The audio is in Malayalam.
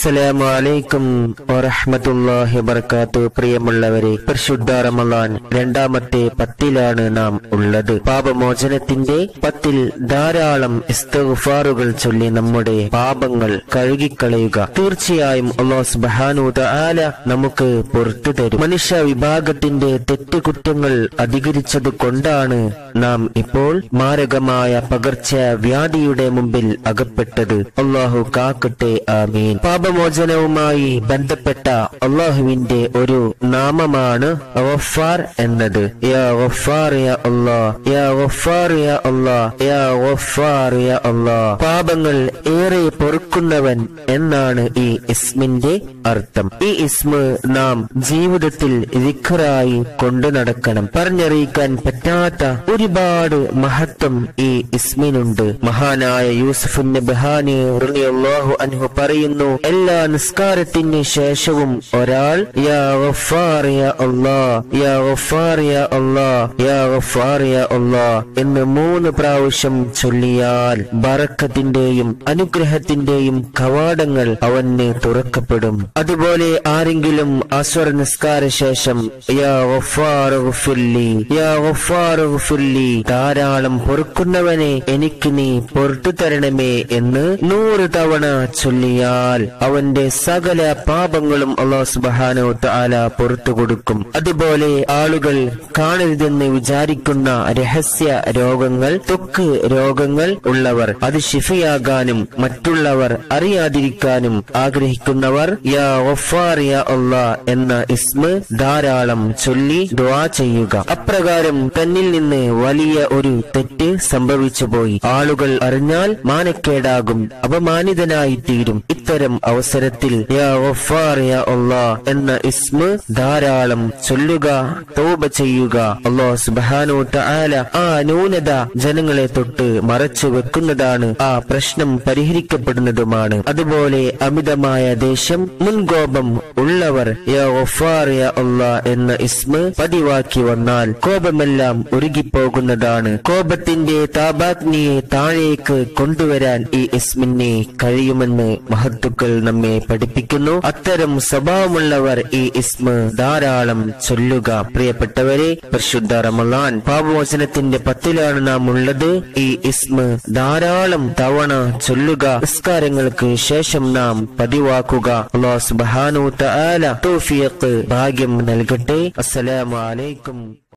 അസ്സലാമു അലൈക്കും വറഹ്മത്തുള്ളാഹി വബർക്കാത്തു പ്രിയമുള്ളവരെ പരിശുദ്ധ റമളാൻ രണ്ടാമത്തെ പത്തിലാണ് നാം ഉള്ളത് പാപമോചനത്തിന്റെ പത്തിൽ ധാരാളം ഇസ്തഗ്ഫാറുകൾ ചൊല്ലി നമ്മുടെ പാപങ്ങൾ കഴുകിക്കളയുക തീർച്ചയായും അല്ലാഹു സുബ്ഹാനഹു തആല നമുക്ക് പുറത്തു തരും മനുഷ്യ വിഭാഗത്തിന്റെ തെറ്റുകുറ്റങ്ങൾ അധികരിച്ചത് കൊണ്ടാണ് നാം ഇപ്പോൾ മാരകമായ പകർച്ച വ്യാധിയുടെ മുമ്പിൽ അകപ്പെട്ടത് അള്ളാഹു കാക്കട്ടെ ആമീൻ പാപമോചനവുമായി ബന്ധപ്പെട്ട അള്ളാഹുവിന്റെ ഒരു നാമമാണ് ഗഫാർ എന്നത് യാ ഗഫാർ യാ അല്ലാ യാ ഗഫാർ യാ അല്ലാ യാ ഗഫാർ യാ അല്ലാ പാപങ്ങൾ ഏറെ പൊറുക്കുന്നവൻ എന്നാണ് ഈ ഇസ്മിന്റെ അർത്ഥം ഈ ഇസ്മ നാം ജീവിതത്തിൽ ദിഖറായി കൊണ്ടു നടക്കണം പറഞ്ഞറിയിക്കാൻ പറ്റാത്ത ഒരുപാട് മഹത്വം ഈ ഇസ്മിനുണ്ട് മഹാനായ യൂസുഫ് ബഹാനി റളിയല്ലാഹു അൻഹു പറയുന്നു എല്ലാ നിസ്കാരത്തിന് ശേഷവും ഒരാൾ യാ ഗഫാർ യാ അല്ലാ യാ ഗഫാർ യാ അല്ലാ യാ ഗഫാർ യാ അല്ലാ എന്ന് മൂന്ന് പ്രാവശ്യം ചൊല്ലിയാൽ ബറക്കത്തിന്റെയും അനുഗ്രഹത്തിന്റെയും കവാടങ്ങൾ അവന് തുറക്കപ്പെടും അതുപോലെ ആരെങ്കിലും അസ്വർ നിസ്കാര ശേഷം യാ ഗഫാർ ഗഫിർലി, യാ ഗഫാർ ഗഫിർലി, ധാരാളം പൊറുക്കുന്നവനെ എനിക്ക് നീ പൊറത്തു തരണമേ എന്ന് നൂറ് തവണ ചൊല്ലിയാൽ അവന്റെ സകല പാപങ്ങളും അള്ളാഹു സുബ്ഹാനഹു തആല പുറത്തു കൊടുക്കും അതുപോലെ ആളുകൾ കാണരുതെന്ന് വിചാരിക്കുന്ന രഹസ്യ രോഗങ്ങൾ ത്വക്ക് രോഗങ്ങൾ ഉള്ളവർ അത് ശിഫയാകാനും മറ്റുള്ളവർ അറിയാതിരിക്കാനും ആഗ്രഹിക്കുന്നവർ യാ ഗഫാർ യാ അല്ലാ എന്ന ഇസ്മ ധാരാളം ചൊല്ലി ദുആ ചെയ്യുക അപ്രകാരം തന്നിൽ നിന്ന് വലിയ ഒരു തെറ്റ് സംഭവിച്ചു പോയി ആളുകൾ അറിഞ്ഞാൽ മാനക്കേടാകും അപമാനിതനായി തീരും ഇത്തരം അവസരത്തിൽ യാ ഗഫാർ യാ അല്ലാ എന്ന ഇസ്മ ധാരാളം ചൊല്ലുക തൗബ ചെയ്യുക അല്ലാഹു സുബ്ഹാനഹു തആല ആ ന്യൂനത ജനങ്ങളെ തൊട്ട് മറച്ചു വെക്കുന്നതാണ് ആ പ്രശ്നം പരിഹരിക്കപ്പെടുന്നതുമാണ് അതുപോലെ അമിതമായ ദേഷ്യം മുൻകോപം ഉള്ളവർ യാ ഗഫാർ യാ അല്ലാ എന്ന ഇസ്മ പതിവാക്കി വന്നാൽ കോപമെല്ലാം ഉരുകിപ്പോകുന്നതാണ് കോപത്തിന്റെ താപാഗ്നിയെ താഴേക്ക് കൊണ്ടുവരാൻ ഈ ഇസ്മിനെ കഴിയുമെന്ന് മഹത്തുക്കൾ നമ്മെ പഠിപ്പിക്കുന്നു അത്തരം സ്വഭാവമുള്ളവർ ഈ ഇസ്മ ധാരാളം ചൊല്ലുക പ്രിയപ്പെട്ടവരെ പരിശുദ്ധ റമളാൻ പാപമോചനത്തിന്റെ പത്തിലാണ് നാം ഉള്ളത് ഈ ഇസ്മ ധാരാളം തവണ ചൊല്ലുക നിസ്കാരങ്ങൾക്ക് ശേഷം നാം പതിവാക്കുക അള്ളാഹു സുബ്ഹാനഹു തആല തൗഫീഖ് ഭാഗ്യം നൽകട്ടെ അസ്സലാമു അലൈക്കും